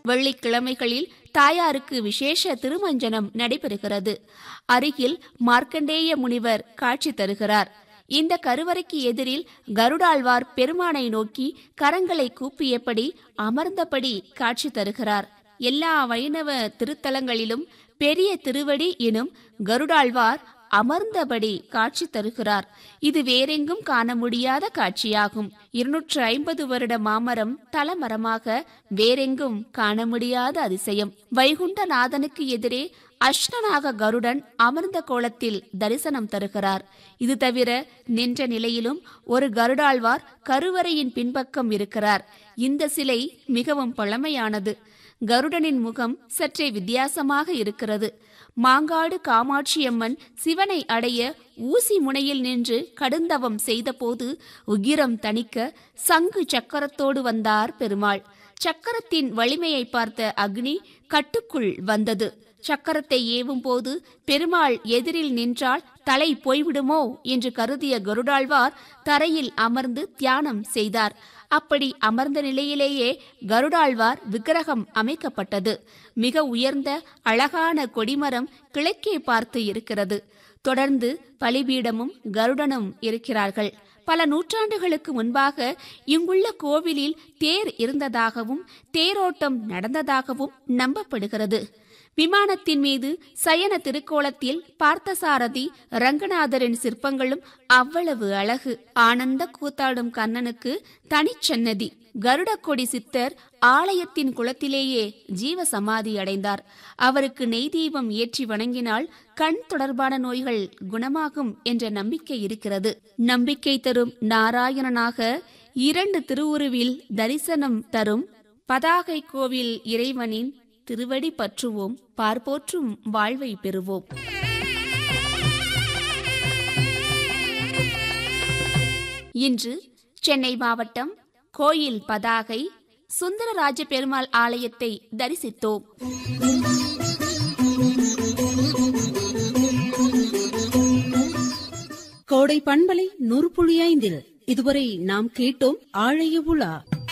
வெள்ளிக்கிழமைகளில் தாயாருக்கு விசேஷ திருமஞ்சனம் நடைபெறுகிறது அருகில் மார்க்கண்டேய முனிவர் காட்சி தருகிறார் இந்த கருவறைக்கு எதிரில் கருடாழ்வார் பெருமானை நோக்கி கரங்களை கூப்பியபடி அமர்ந்தபடி காட்சி தருகிறார் எல்லா வைணவ திருத்தலங்களிலும் பெரிய திருவடி எனும் கருடாழ்வார் அமர்ந்தபடி காட்சி தருகிறார் இது வேறெங்கும் காண முடியாத காட்சியாகும் இருநூற்று ஐம்பது வருட மாமரம் தலமரமாக வேறெங்கும் காண முடியாத அதிசயம் வைகுண்டநாதனுக்கு எதிரே அஷ்டனாக கருடன் அமர்ந்த கோலத்தில் தரிசனம் தருகிறார் இது தவிர நின்ற நிலையிலும் ஒரு கருடாழ்வார் கருவறையின் பின்பக்கம் இருக்கிறார் இந்த சிலை மிகவும் பழமையானது கருடனின் முகம் சற்றே வித்தியாசமாக இருக்கிறது மாங்காடு காமாட்சியம்மன் சிவனை அடைய ஊசி முனையில் நின்று கடுந்தவம் செய்தபோது உகிரம் தணிக்க சங்கு சக்கரத்தோடு வந்தார் பெருமாள் சக்கரத்தின் வலிமையை பார்த்த அக்னி கட்டுக்குள் வந்தது சக்கரத்தை ஏவும் போது பெருமாள் எதிரில் நின்றால் தலை போய்விடுமோ என்று கருதிய கருடாழ்வார் தரையில் அமர்ந்து தியானம் செய்தார் அப்படி அமர்ந்த நிலையிலேயே கருடாழ்வார் விக்கிரகம் அமைக்கப்பட்டது மிக உயர்ந்த அழகான கொடிமரம் கிழக்கே பார்த்து இருக்கிறது தொடர்ந்து பலிபீடமும் கருடனும் இருக்கிறார்கள் பல நூற்றாண்டுகளுக்கு முன்பாக இங்குள்ள கோவிலில் தேர் இருந்ததாகவும் தேரோட்டம் நடந்ததாகவும் நம்பப்படுகிறது விமானத்தின் மீது சயன திருக்கோலத்தில் பார்த்தசாரதி ரங்கநாதரின் சிற்பங்களும் அவ்வளவு அழகு ஆனந்த கூத்தாடும் கண்ணனுக்கு தனிச்சன்னதி கருடக்கொடி சித்தர் ஆலயத்தின் குளத்திலேயே ஜீவ சமாதி அடைந்தார் அவருக்கு நெய் தீபம் ஏற்றி வணங்கினால் கண் தொடர்பான நோய்கள் குணமாகும் என்ற நம்பிக்கை இருக்கிறது நம்பிக்கை தரும் நாராயணனாக இரண்டு திருவுருவில் தரிசனம் தரும் பதாகை கோவில் இறைவனின் திருவடி பற்றுவோம் பார்ப்போற்றும் வாழ்வை பெறுவோம் இன்று சென்னை மாவட்டம் கோயில் பதாகை சுந்தரராஜ பெருமாள் ஆலயத்தை தரிசித்தோம் கோடை பண்பலை நூறு புள்ளி ஐந்தில் இதுவரை நாம் கேட்டோம் ஆழைய உலா